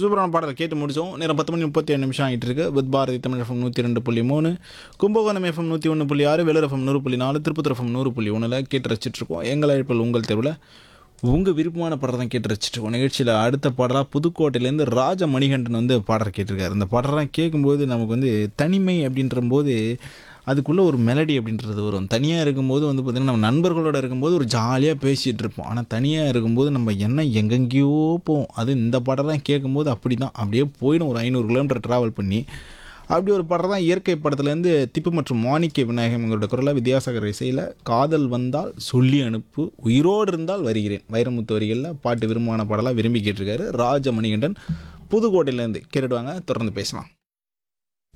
சூப்பரான பாடலை கேட்டு முடிச்சோம் நேரம் பத்து மணி முப்பத்தி ஏழு நிமிஷம் ஆகிட்டு இருக்கு வித் பாரதி தமிழ் எஃப்எம் நூற்றி ரெண்டு புள்ளி மூணு கும்பகோணம் எஃப்எம் நூற்றி ஒன்று புள்ளி ஆறு வேலூர் எஃப்எம் நூறு புள்ளி நாலு திருப்பத்தூர் எஃப்எம் நூறு புள்ளி ஒன்றில் கேட்டு ரசிச்சிட்டு இருக்கோம் எங்கள் அழைப்பில் உங்கள் தெருவில் உங்கள் விருப்பமான பாடல் தான் கேட்டு ரசிச்சிட்டு இருக்கோம் நிகழ்ச்சியில் அடுத்த பாடலாக புதுக்கோட்டையிலேருந்து ராஜ மணிகண்டன் வந்து பாடல் கேட்டிருக்காரு இந்த பாடலாம் கேட்கும்போது நமக்கு வந்து தனிமை அப்படின்ற போது அதுக்குள்ளே ஒரு மெலடி அப்படின்றது வரும் தனியாக இருக்கும்போது வந்து பார்த்திங்கன்னா நம்ம நண்பர்களோட இருக்கும்போது ஒரு ஜாலியாக பேசிகிட்டு இருப்போம் ஆனால் தனியாக இருக்கும்போது நம்ம என்ன எங்கெங்கேயோ போவோம் அது இந்த பாடலாம் கேட்கும்போது அப்படி தான் அப்படியே போயிடும் ஒரு ஐநூறு கிலோமீட்டர் ட்ராவல் பண்ணி அப்படி ஒரு படம் தான் இயற்கை படத்துலேருந்து திப்பு மற்றும் மாணிக்க விநாயகம் எங்களோட குரலில் வித்யாசாகர் இசையில் காதல் வந்தால் சொல்லி அனுப்பு உயிரோடு இருந்தால் வருகிறேன் வைரமுத்து வரிகளில் பாட்டு விரும்பமான பாடலாக விரும்பி கேட்டிருக்காரு ராஜ மணிகண்டன் புதுக்கோட்டையிலேருந்து கேட்டுடுவாங்க தொடர்ந்து பேசலாம்